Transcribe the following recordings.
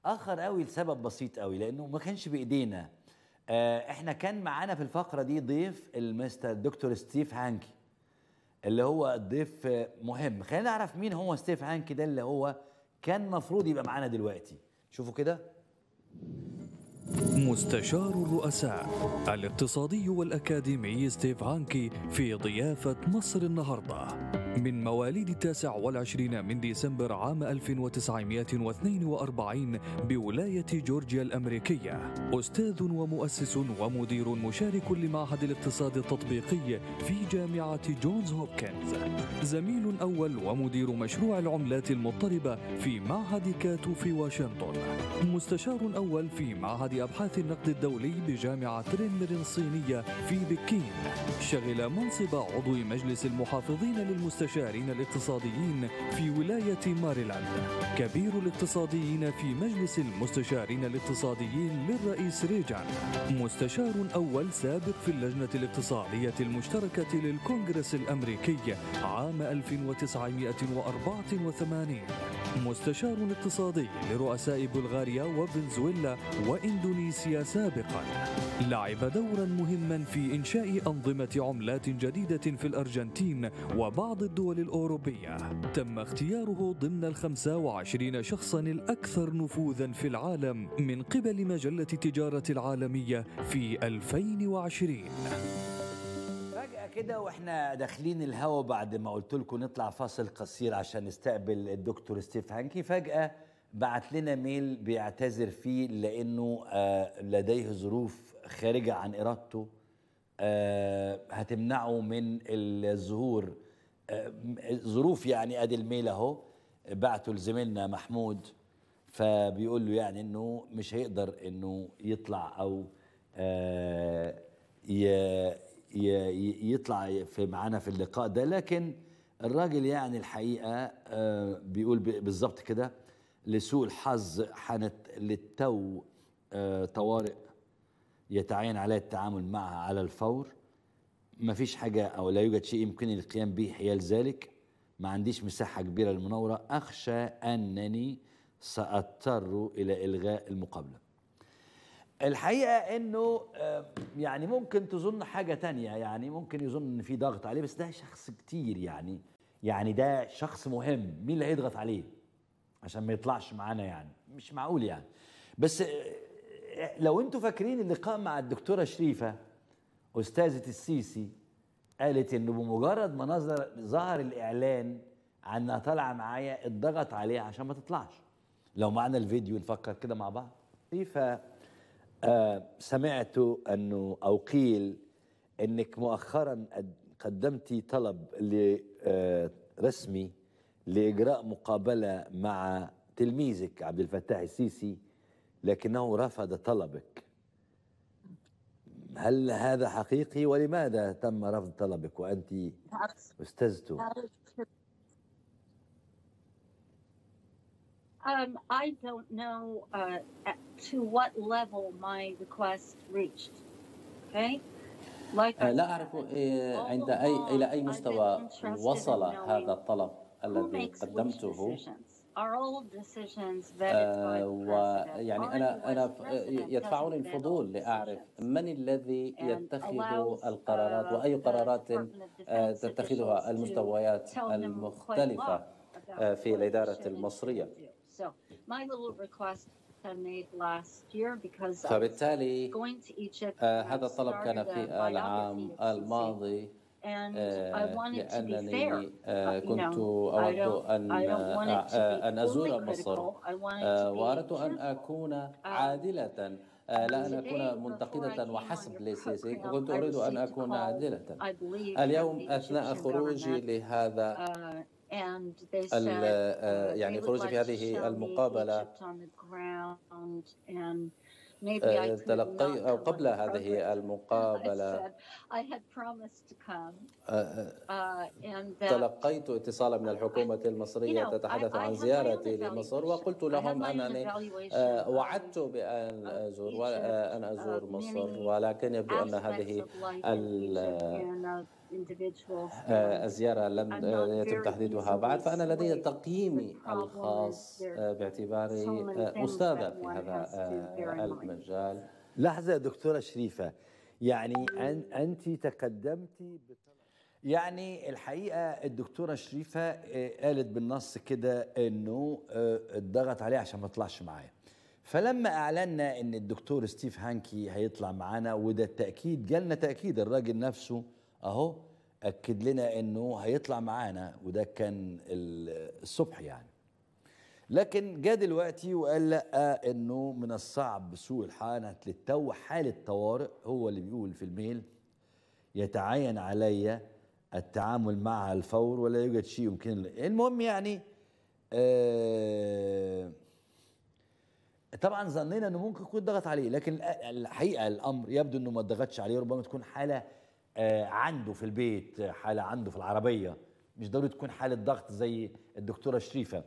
اخر قوي لسبب بسيط قوي لانه ما كانش بايدينا آه، احنا كان معانا في الفقره دي ضيف المستر دكتور ستيف هانكي اللي هو ضيف آه، مهم خلينا نعرف مين هو ستيف هانكي ده اللي هو كان مفروض يبقى معانا دلوقتي شوفوا كده مستشار الرؤساء الاقتصادي والأكاديمي ستيف هانكي في ضيافة مصر النهاردة من مواليد التاسع والعشرين من ديسمبر عام 1942 بولاية جورجيا الأمريكية أستاذ ومؤسس ومدير مشارك لمعهد الاقتصاد التطبيقي في جامعة جونز هوبكنز زميل أول ومدير مشروع العملات المضطربة في معهد كاتو في واشنطن مستشار أول في معهد أبحاث النقد الدولي بجامعة رينمر الصينية في بكين شغل منصب عضو مجلس المحافظين للمستشارين الاقتصاديين في ولاية ماريلاند كبير الاقتصاديين في مجلس المستشارين الاقتصاديين للرئيس ريجان مستشار أول سابق في اللجنة الاقتصادية المشتركة للكونغرس الأمريكي عام 1984 مستشار اقتصادي لرؤساء بلغاريا وفنزويلا واندونيسيا سابقا لعب دورا مهما في انشاء انظمه عملات جديده في الارجنتين وبعض الدول الاوروبيه تم اختياره ضمن الخمسة وعشرين شخصا الاكثر نفوذا في العالم من قبل مجله التجاره العالميه في 2020 فجأة كده واحنا داخلين الهوا بعد ما قلت لكم نطلع فاصل قصير عشان نستقبل الدكتور ستيف هانكي فجأة بعت لنا ميل بيعتذر فيه لأنه آه لديه ظروف خارجة عن إرادته آه هتمنعه من الظهور آه ظروف يعني ادي الميل اهو بعته لزميلنا محمود فبيقول له يعني انه مش هيقدر انه يطلع او آه ي- ي- يطلع في معانا في اللقاء ده لكن الراجل يعني الحقيقه آه، بيقول ب- بالظبط كده لسوء الحظ حانت للتو آه، طوارئ يتعين عليها التعامل معها على الفور ما فيش حاجة أو لا يوجد شيء يمكنني القيام به حيال ذلك ما عنديش مساحة كبيرة للمناورة أخشى أنني سأضطر إلى إلغاء المقابلة الحقيقة أنه آه، يعني ممكن تظن حاجة تانية يعني ممكن يظن أن في ضغط عليه بس ده شخص كتير يعني يعني ده شخص مهم مين اللي هيضغط عليه عشان ما يطلعش معانا يعني مش معقول يعني بس آه، لو انتوا فاكرين اللقاء مع الدكتورة شريفة أستاذة السيسي قالت إنه بمجرد ما نظر ظهر الإعلان عنها طالعة معايا اتضغط عليها عشان ما تطلعش لو معنا الفيديو نفكر كده مع بعض شريفة آه سمعت أنه أو قيل أنك مؤخرا قد- قدمتي طلب ل- آه، رسمي لإجراء مقابلة مع تلميذك عبد الفتاح السيسي لكنه رفض طلبك هل هذا حقيقي ولماذا تم رفض طلبك وأنت That's, أستاذته that is true. Um, I don't know uh, at, to what level my request reached. Okay. Like I آه، لا said, أعرف آه، all عند along أي إلى أي I've been مستوى interested in وصل knowing هذا الطلب who الذي makes which قدمته decisions. Are all decisions vetted by آه، the president? ويعني Are أنا you أنا as ف- president يدفعني doesn't vet all الفضول لأعرف decisions? من الذي and يتخذ allows, القرارات uh, وأي the قرارات Department of آه، Defense تتخذها officials to المستويات tell him quite a المختلفة lot about آه، في what he الإدارة should and المصرية shouldn't do. So my little request I made last year because I was فبالتالي going to Egypt. آه، and هذا الطلب كان started a في biography العام of Sisi, الماضي And I آه، wanted to be fair. لأنني آه، Uh, you كنت know, I أود don't, أن I don't want it to آه، be أن fully أزور مصر critical. I want it آه، to be وأردت أن truthful. أكون عادلة آه، لا أن أكون منتقدة وحسب للسيسي كنت أريد أن أكون عادلة اليوم أثناء خروجي لهذا Uh, and they ال- said آه، uh, يعني they would خروجي like في to هذه show me المقابلة Egypt on the ground and maybe I آه، could تلقي not أو come on قبل the هذه program. I المقابلة said I had promised to come آه، uh, and that تلقيت اتصالا من الحكومة المصرية تتحدث عن زيارتي لمصر وقلت لهم أنني آه، وعدت بأن أزور وأن أزور مصر ولكن يبدو أن هذه ال- الزيارة لم يتم تحديدها بعد فأنا لدي تقييمي الخاص باعتباري أستاذة في هذا المجال لحظة يا دكتورة شريفة يعني أن أنت تقدمتي يعني الحقيقة الدكتورة شريفة قالت بالنص كده إنه اتضغط عليه عشان ما يطلعش معايا فلما اعلنا ان الدكتور ستيف هانكي هيطلع معانا وده التاكيد جالنا تاكيد الراجل نفسه اهو اكد لنا انه هيطلع معانا وده كان الصبح يعني لكن جاء دلوقتي وقال لا انه من الصعب سوء الحال للتو حاله طوارئ هو اللي بيقول في الميل يتعين علي التعامل معها الفور ولا يوجد شيء يمكن المهم يعني آه طبعا ظنينا انه ممكن يكون ضغط عليه لكن الحقيقه الامر يبدو انه ما ضغطش عليه ربما تكون حاله آه عنده في البيت حاله عنده في العربيه مش ضروري تكون حاله ضغط زي الدكتوره شريفه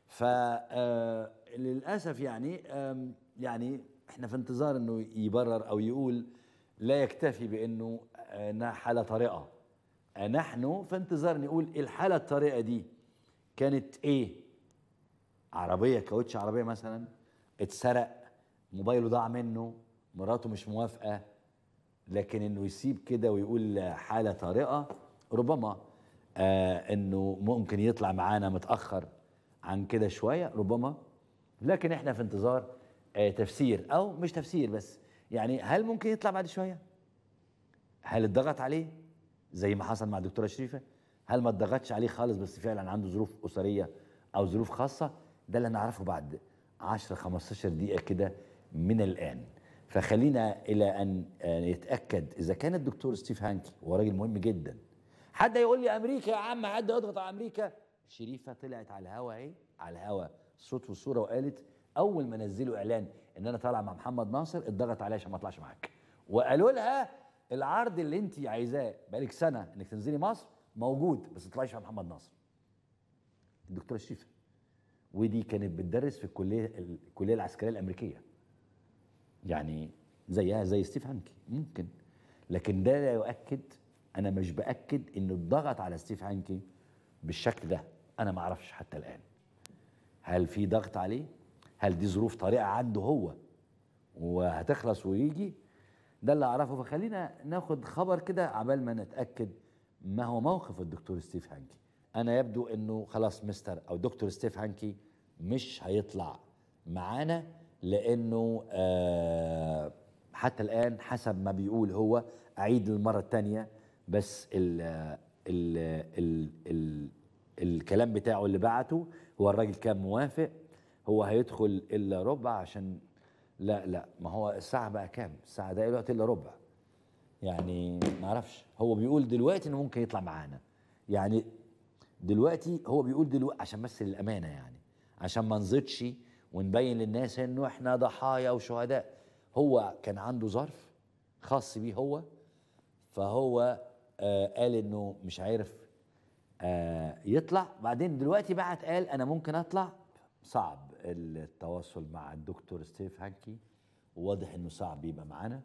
فللاسف يعني يعني احنا في انتظار انه يبرر او يقول لا يكتفي بانه انها حاله طارئه نحن في انتظار نقول الحاله الطارئه دي كانت ايه عربيه كاوتش عربيه مثلا اتسرق موبايله ضاع منه مراته مش موافقه لكن انه يسيب كده ويقول حاله طارئه ربما آه انه ممكن يطلع معانا متاخر عن كده شويه ربما لكن احنا في انتظار آه تفسير او مش تفسير بس يعني هل ممكن يطلع بعد شويه هل اتضغط عليه زي ما حصل مع الدكتوره شريفه هل ما اتضغطش عليه خالص بس فعلا عنده ظروف اسريه او ظروف خاصه ده اللي نعرفه بعد 10 15 دقيقة كده من الآن فخلينا إلى أن يتأكد إذا كان الدكتور ستيف هانكي هو راجل مهم جدا حد يقول لي أمريكا يا عم حد يضغط على أمريكا شريفة طلعت على الهوا أهي على الهوا صوت والصورة وقالت أول ما نزلوا إعلان إن أنا طالع مع محمد ناصر اتضغط عليا عشان ما أطلعش معاك وقالوا لها العرض اللي أنت عايزاه بقالك سنة إنك تنزلي مصر موجود بس تطلعيش مع محمد ناصر الدكتورة شريفة ودي كانت بتدرس في الكليه الكليه العسكريه الامريكيه يعني زيها زي ستيف هانكي ممكن لكن ده لا يؤكد انا مش باكد انه الضغط على ستيف هانكي بالشكل ده انا ما اعرفش حتى الان هل في ضغط عليه هل دي ظروف طارئه عنده هو وهتخلص ويجي ده اللي اعرفه فخلينا ناخد خبر كده عبال ما نتاكد ما هو موقف الدكتور ستيف هانكي انا يبدو انه خلاص مستر او دكتور ستيف هانكي مش هيطلع معانا لانه آه حتى الان حسب ما بيقول هو اعيد المره الثانيه بس ال ال ال ال الكلام بتاعه اللي بعته هو الراجل كان موافق هو هيدخل الا ربع عشان لا لا ما هو الساعه بقى كام الساعه ده دلوقتي الا ربع يعني ما اعرفش هو بيقول دلوقتي انه ممكن يطلع معانا يعني دلوقتي هو بيقول دلوقتي عشان بس للامانه يعني عشان ما نزيدش ونبين للناس انه احنا ضحايا وشهداء هو كان عنده ظرف خاص بيه هو فهو آه قال انه مش عارف آه يطلع بعدين دلوقتي بعت قال انا ممكن اطلع صعب التواصل مع الدكتور ستيف هانكي وواضح انه صعب يبقى معانا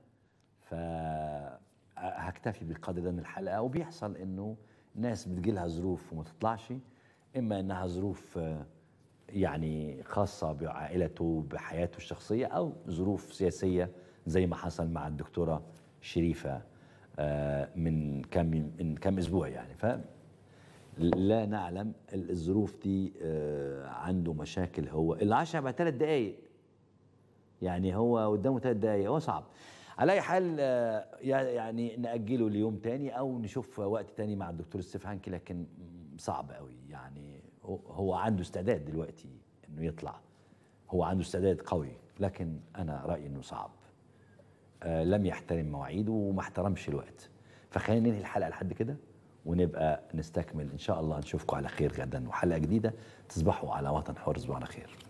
فهكتفي بالقدر ده من الحلقه وبيحصل انه ناس بتجيلها ظروف وما تطلعش اما انها ظروف يعني خاصه بعائلته بحياته الشخصيه او ظروف سياسيه زي ما حصل مع الدكتوره شريفه من كم من كم اسبوع يعني ف لا نعلم الظروف دي عنده مشاكل هو العشاء بعد ثلاث دقايق يعني هو قدامه ثلاث دقايق هو صعب على اي حال يعني ناجله ليوم تاني او نشوف وقت تاني مع الدكتور ستيف هانكي لكن صعب قوي يعني هو عنده استعداد دلوقتي انه يطلع هو عنده استعداد قوي لكن انا رايي انه صعب آه لم يحترم مواعيده وما احترمش الوقت فخلينا ننهي الحلقه لحد كده ونبقى نستكمل ان شاء الله نشوفكم على خير غدا وحلقه جديده تصبحوا على وطن حر تصبحوا على خير